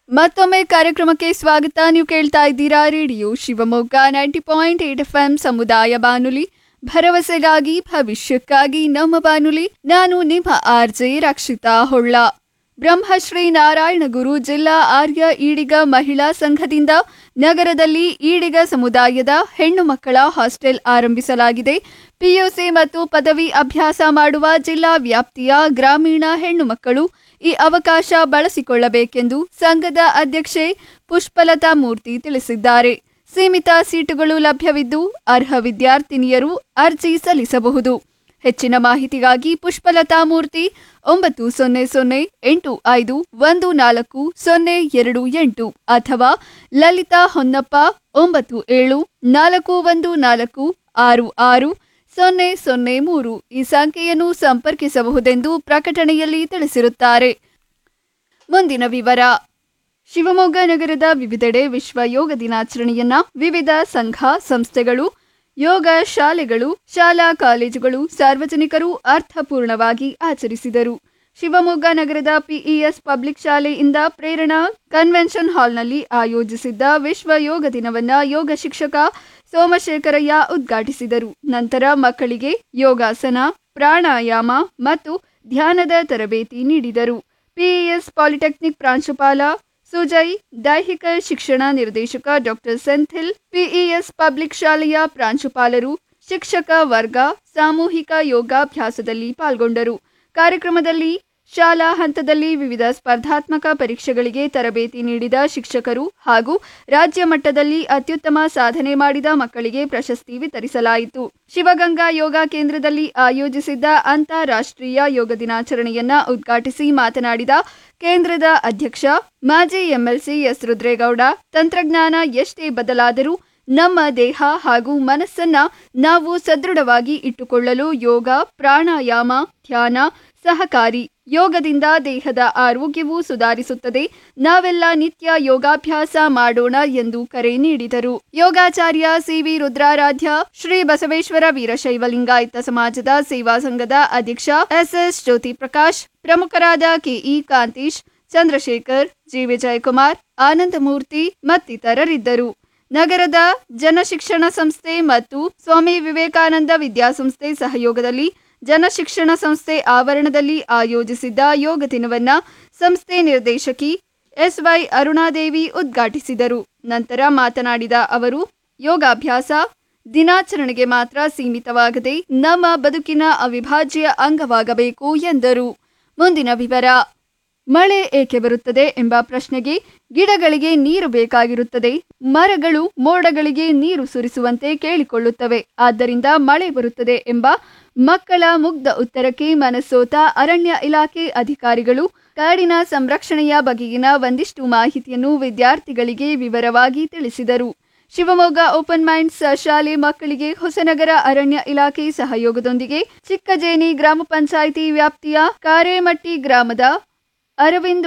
ಮತ್ತೊಮ್ಮೆ ಕಾರ್ಯಕ್ರಮಕ್ಕೆ ಸ್ವಾಗತ ನೀವು ಕೇಳ್ತಾ ಇದ್ದೀರಾ radio Shivamogga ninety point eight F M ಸಮುದಾಯ ಬಾನುಲಿ ಭರವಸೆಗಾಗಿ ಭವಿಷ್ಯಕ್ಕಾಗಿ ನಮ್ಮ ಬಾನುಲಿ ನಾನು ನಿಮ್ಮ ಆರ್ಜೆ ರಕ್ಷಿತಾ ಹೊಳ್ಳ ಬ್ರಹ್ಮಶ್ರೀ ನಾರಾಯಣ ಗುರು ಜಿಲ್ಲಾ ಆರ್ಯ ಈಡಿಗ ಮಹಿಳಾ ಸಂಘದಿಂದ ನಗರದಲ್ಲಿ ಈಡಿಗ ಸಮುದಾಯದ ಹೆಣ್ಣು ಮಕ್ಕಳ ಹಾಸ್ಟೆಲ್ ಆರಂಭಿಸಲಾಗಿದೆ ಪಿಯುಸಿ ಮತ್ತು ಪದವಿ ಅಭ್ಯಾಸ ಮಾಡುವ ಜಿಲ್ಲಾ ವ್ಯಾಪ್ತಿಯ ಗ್ರಾಮೀಣ ಹೆಣ್ಣು ಮಕ್ಕಳು ಈ ಅವಕಾಶ ಬಳಸಿಕೊಳ್ಳಬೇಕೆಂದು ಸಂಘದ ಅಧ್ಯಕ್ಷೆ ಪುಷ್ಪಲತಾ ಮೂರ್ತಿ ತಿಳಿಸಿದ್ದಾರೆ ಸೀಮಿತ ಸೀಟುಗಳು ಲಭ್ಯವಿದ್ದು ಅರ್ಹ ವಿದ್ಯಾರ್ಥಿನಿಯರು ಅರ್ಜಿ ಸಲ್ಲಿಸಬಹುದು ಹೆಚ್ಚಿನ ಮಾಹಿತಿಗಾಗಿ ಪುಷ್ಪಲತಾ ಮೂರ್ತಿ ಒಂಬತ್ತು ಸೊನ್ನೆ ಸೊನ್ನೆ ಎಂಟು ಐದು ಒಂದು ನಾಲ್ಕು ಸೊನ್ನೆ ಎರಡು ಎಂಟು ಅಥವಾ ಲಲಿತಾ ಹೊನ್ನಪ್ಪ ಒಂಬತ್ತು ಏಳು ನಾಲ್ಕು ಒಂದು ನಾಲ್ಕು ಆರು ಆರು ಸೊನ್ನೆ ಸೊನ್ನೆ ಮೂರು ಈ ಸಂಖ್ಯೆಯನ್ನು ಸಂಪರ್ಕಿಸಬಹುದೆಂದು ಪ್ರಕಟಣೆಯಲ್ಲಿ ತಿಳಿಸಿರುತ್ತಾರೆ ಮುಂದಿನ ವಿವರ ಶಿವಮೊಗ್ಗ ನಗರದ ವಿವಿಧೆಡೆ ವಿಶ್ವ ಯೋಗ ದಿನಾಚರಣೆಯನ್ನ ವಿವಿಧ ಸಂಘ ಸಂಸ್ಥೆಗಳು ಯೋಗ ಶಾಲೆಗಳು ಶಾಲಾ ಕಾಲೇಜುಗಳು ಸಾರ್ವಜನಿಕರು ಅರ್ಥಪೂರ್ಣವಾಗಿ ಆಚರಿಸಿದರು ಶಿವಮೊಗ್ಗ ನಗರದ ಪಿಇಎಸ್ ಪಬ್ಲಿಕ್ ಶಾಲೆಯಿಂದ ಪ್ರೇರಣಾ ಕನ್ವೆನ್ಷನ್ ಹಾಲ್ನಲ್ಲಿ ಆಯೋಜಿಸಿದ್ದ ವಿಶ್ವ ಯೋಗ ದಿನವನ್ನ ಯೋಗ ಶಿಕ್ಷಕ ಸೋಮಶೇಖರಯ್ಯ ಉದ್ಘಾಟಿಸಿದರು ನಂತರ ಮಕ್ಕಳಿಗೆ ಯೋಗಾಸನ ಪ್ರಾಣಾಯಾಮ ಮತ್ತು ಧ್ಯಾನದ ತರಬೇತಿ ನೀಡಿದರು ಪಿಇಎಸ್ ಪಾಲಿಟೆಕ್ನಿಕ್ ಪ್ರಾಂಶುಪಾಲ ಸುಜಯ್ ದೈಹಿಕ ಶಿಕ್ಷಣ ನಿರ್ದೇಶಕ ಡಾಕ್ಟರ್ ಸೆಂಥಿಲ್ ಪಿಇಎಸ್ ಪಬ್ಲಿಕ್ ಶಾಲೆಯ ಪ್ರಾಂಶುಪಾಲರು ಶಿಕ್ಷಕ ವರ್ಗ ಸಾಮೂಹಿಕ ಯೋಗಾಭ್ಯಾಸದಲ್ಲಿ ಪಾಲ್ಗೊಂಡರು ಕಾರ್ಯಕ್ರಮದಲ್ಲಿ ಶಾಲಾ ಹಂತದಲ್ಲಿ ವಿವಿಧ ಸ್ಪರ್ಧಾತ್ಮಕ ಪರೀಕ್ಷೆಗಳಿಗೆ ತರಬೇತಿ ನೀಡಿದ ಶಿಕ್ಷಕರು ಹಾಗೂ ರಾಜ್ಯ ಮಟ್ಟದಲ್ಲಿ ಅತ್ಯುತ್ತಮ ಸಾಧನೆ ಮಾಡಿದ ಮಕ್ಕಳಿಗೆ ಪ್ರಶಸ್ತಿ ವಿತರಿಸಲಾಯಿತು ಶಿವಗಂಗಾ ಯೋಗ ಕೇಂದ್ರದಲ್ಲಿ ಆಯೋಜಿಸಿದ್ದ ಅಂತಾರಾಷ್ಟ್ರೀಯ ಯೋಗ ದಿನಾಚರಣೆಯನ್ನ ಉದ್ಘಾಟಿಸಿ ಮಾತನಾಡಿದ ಕೇಂದ್ರದ ಅಧ್ಯಕ್ಷ ಮಾಜಿ ಎಂಎಲ್ಸಿ ಎಸ್ ರುದ್ರೇಗೌಡ ತಂತ್ರಜ್ಞಾನ ಎಷ್ಟೇ ಬದಲಾದರೂ ನಮ್ಮ ದೇಹ ಹಾಗೂ ಮನಸ್ಸನ್ನ ನಾವು ಸದೃಢವಾಗಿ ಇಟ್ಟುಕೊಳ್ಳಲು ಯೋಗ ಪ್ರಾಣಾಯಾಮ ಧ್ಯಾನ ಸಹಕಾರಿ ಯೋಗದಿಂದ ದೇಹದ ಆರೋಗ್ಯವು ಸುಧಾರಿಸುತ್ತದೆ ನಾವೆಲ್ಲ ನಿತ್ಯ ಯೋಗಾಭ್ಯಾಸ ಮಾಡೋಣ ಎಂದು ಕರೆ ನೀಡಿದರು ಯೋಗಾಚಾರ್ಯ ಸಿವಿ ರುದ್ರಾರಾಧ್ಯ ಶ್ರೀ ಬಸವೇಶ್ವರ ವೀರಶೈವ ಲಿಂಗಾಯತ ಸಮಾಜದ ಸೇವಾ ಸಂಘದ ಅಧ್ಯಕ್ಷ ಎಸ್ಎಸ್ ಜ್ಯೋತಿ ಪ್ರಕಾಶ್ ಪ್ರಮುಖರಾದ ಕೆಇ ಕಾಂತೀಶ್ ಚಂದ್ರಶೇಖರ್ ಜಿ ವಿಜಯಕುಮಾರ್ ಆನಂದಮೂರ್ತಿ ಮತ್ತಿತರರಿದ್ದರು ನಗರದ ಜನಶಿಕ್ಷಣ ಸಂಸ್ಥೆ ಮತ್ತು ಸ್ವಾಮಿ ವಿವೇಕಾನಂದ ವಿದ್ಯಾಸಂಸ್ಥೆ ಸಹಯೋಗದಲ್ಲಿ ಜನಶಿಕ್ಷಣ ಸಂಸ್ಥೆ ಆವರಣದಲ್ಲಿ ಆಯೋಜಿಸಿದ್ದ ಯೋಗ ದಿನವನ್ನ ಸಂಸ್ಥೆ ನಿರ್ದೇಶಕಿ ಎಸ್ವೈ ಅರುಣಾದೇವಿ ಉದ್ಘಾಟಿಸಿದರು ನಂತರ ಮಾತನಾಡಿದ ಅವರು ಯೋಗಾಭ್ಯಾಸ ದಿನಾಚರಣೆಗೆ ಮಾತ್ರ ಸೀಮಿತವಾಗದೆ ನಮ್ಮ ಬದುಕಿನ ಅವಿಭಾಜ್ಯ ಅಂಗವಾಗಬೇಕು ಎಂದರು ಮುಂದಿನ ವಿವರ ಮಳೆ ಏಕೆ ಬರುತ್ತದೆ ಎಂಬ ಪ್ರಶ್ನೆಗೆ ಗಿಡಗಳಿಗೆ ನೀರು ಬೇಕಾಗಿರುತ್ತದೆ ಮರಗಳು ಮೋಡಗಳಿಗೆ ನೀರು ಸುರಿಸುವಂತೆ ಕೇಳಿಕೊಳ್ಳುತ್ತವೆ ಆದ್ದರಿಂದ ಮಳೆ ಬರುತ್ತದೆ ಎಂಬ ಮಕ್ಕಳ ಮುಗ್ಧ ಉತ್ತರಕ್ಕೆ ಮನಸೋತ ಅರಣ್ಯ ಇಲಾಖೆ ಅಧಿಕಾರಿಗಳು ಕಾಡಿನ ಸಂರಕ್ಷಣೆಯ ಬಗೆಗಿನ ಒಂದಿಷ್ಟು ಮಾಹಿತಿಯನ್ನು ವಿದ್ಯಾರ್ಥಿಗಳಿಗೆ ವಿವರವಾಗಿ ತಿಳಿಸಿದರು ಶಿವಮೊಗ್ಗ ಓಪನ್ ಮೈಂಡ್ಸ್ ಶಾಲೆ ಮಕ್ಕಳಿಗೆ ಹೊಸನಗರ ಅರಣ್ಯ ಇಲಾಖೆ ಸಹಯೋಗದೊಂದಿಗೆ ಚಿಕ್ಕಜೇನಿ ಗ್ರಾಮ ಪಂಚಾಯಿತಿ ವ್ಯಾಪ್ತಿಯ ಕಾರೇಮಟ್ಟಿ ಗ್ರಾಮದ ಅರವಿಂದ್